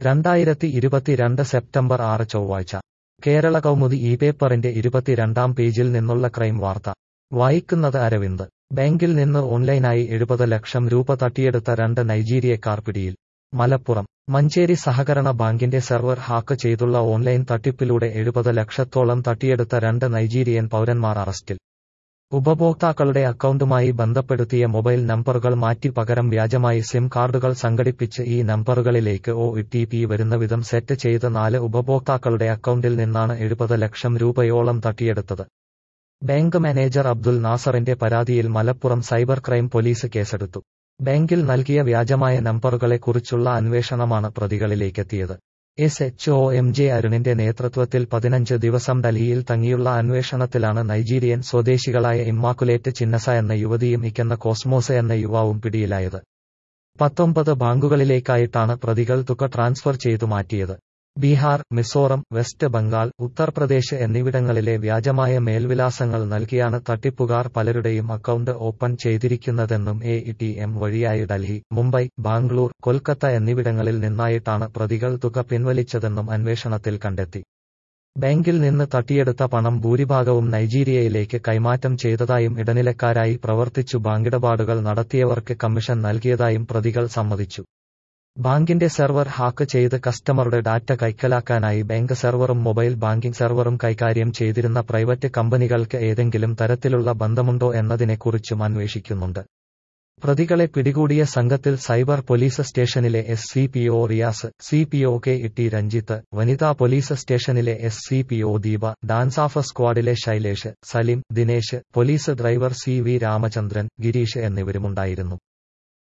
രണ്ടായിരത്തി ഇരുപത്തിരണ്ട് സെപ്റ്റംബർ ആറ് ചൊവ്വാഴ്ച കേരള കൗമുദി ഈ പേപ്പറിന്റെ ഇരുപത്തിരണ്ടാം പേജിൽ നിന്നുള്ള ക്രൈം വാർത്ത വായിക്കുന്നത് അരവിന്ദ് ബാങ്കിൽ നിന്ന് ഓൺലൈനായി എഴുപത് ലക്ഷം രൂപ തട്ടിയെടുത്ത രണ്ട് നൈജീരിയക്കാർ പിടിയിൽ മലപ്പുറം മഞ്ചേരി സഹകരണ ബാങ്കിന്റെ സെർവർ ഹാക്ക് ചെയ്തുള്ള ഓൺലൈൻ തട്ടിപ്പിലൂടെ എഴുപത് ലക്ഷത്തോളം തട്ടിയെടുത്ത രണ്ട് നൈജീരിയൻ പൗരന്മാർ അറസ്റ്റിൽ ഉപഭോക്താക്കളുടെ അക്കൗണ്ടുമായി ബന്ധപ്പെടുത്തിയ മൊബൈൽ നമ്പറുകൾ മാറ്റി പകരം വ്യാജമായി സിം കാർഡുകൾ സംഘടിപ്പിച്ച് ഈ നമ്പറുകളിലേക്ക് ഒ ടി പി വരുന്ന വിധം സെറ്റ് ചെയ്ത് നാല് ഉപഭോക്താക്കളുടെ അക്കൗണ്ടിൽ നിന്നാണ് എഴുപത് ലക്ഷം രൂപയോളം തട്ടിയെടുത്തത് ബാങ്ക് മാനേജർ അബ്ദുൽ നാസറിന്റെ പരാതിയിൽ മലപ്പുറം സൈബർ ക്രൈം പോലീസ് കേസെടുത്തു ബാങ്കിൽ നൽകിയ വ്യാജമായ നമ്പറുകളെക്കുറിച്ചുള്ള അന്വേഷണമാണ് പ്രതികളിലേക്കെത്തിയത് S H O M J അരുണിന്റെ നേതൃത്വത്തിൽ പതിനഞ്ച് ദിവസം ഡൽഹിയിൽ തങ്ങിയുള്ള അന്വേഷണത്തിലാണ് നൈജീരിയൻ സ്വദേശികളായ ഇമ്മാക്കുലേറ്റ് ചിന്നസ എന്ന യുവതിയും ഇക്കെന്ന കോസ്മോസ് എന്ന യുവാവും പിടിയിലായത് പത്തൊമ്പത് ബാങ്കുകളിലേക്കായിട്ടാണ് പ്രതികൾ തുക ട്രാൻസ്ഫർ ചെയ്തു മാറ്റിയത് ബീഹാർ മിസോറം വെസ്റ്റ് ബംഗാൾ ഉത്തർപ്രദേശ് എന്നിവിടങ്ങളിലെ വ്യാജമായ മേൽവിലാസങ്ങൾ നൽകിയാണ് തട്ടിപ്പുകാർ പലരുടെയും അക്കൗണ്ട് ഓപ്പൺ ചെയ്തിരിക്കുന്നതെന്നും എ ടി എം വഴിയായി ഡൽഹി മുംബൈ ബാംഗ്ലൂർ കൊൽക്കത്ത എന്നിവിടങ്ങളിൽ നിന്നായിട്ടാണ് പ്രതികൾ തുക പിൻവലിച്ചതെന്നും അന്വേഷണത്തിൽ കണ്ടെത്തി ബാങ്കിൽ നിന്ന് തട്ടിയെടുത്ത പണം ഭൂരിഭാഗവും നൈജീരിയയിലേക്ക് കൈമാറ്റം ചെയ്തതായും ഇടനിലക്കാരായി പ്രവർത്തിച്ചു ബാങ്കിടപാടുകൾ നടത്തിയവർക്ക് കമ്മീഷൻ നൽകിയതായും പ്രതികൾ സമ്മതിച്ചു ബാങ്കിന്റെ സെർവർ ഹാക്ക് ചെയ്ത് കസ്റ്റമറുടെ ഡാറ്റ കൈക്കലാക്കാനായി ബാങ്ക് സെർവറും മൊബൈൽ ബാങ്കിംഗ് സെർവറും കൈകാര്യം ചെയ്തിരുന്ന പ്രൈവറ്റ് കമ്പനികൾക്ക് ഏതെങ്കിലും തരത്തിലുള്ള ബന്ധമുണ്ടോ എന്നതിനെക്കുറിച്ചും അന്വേഷിക്കുന്നുണ്ട് പ്രതികളെ പിടികൂടിയ സംഘത്തിൽ സൈബർ പോലീസ് സ്റ്റേഷനിലെ S C P O Riyas C P O K Itty Ranjith വനിതാ പോലീസ് സ്റ്റേഷനിലെ S C P O Deepa DANSAF സ്ക്വാഡിലെ Shailesh Salim Dinesh police driver C V Ramachandran Girish എന്നിവരുമുണ്ടായിരുന്നു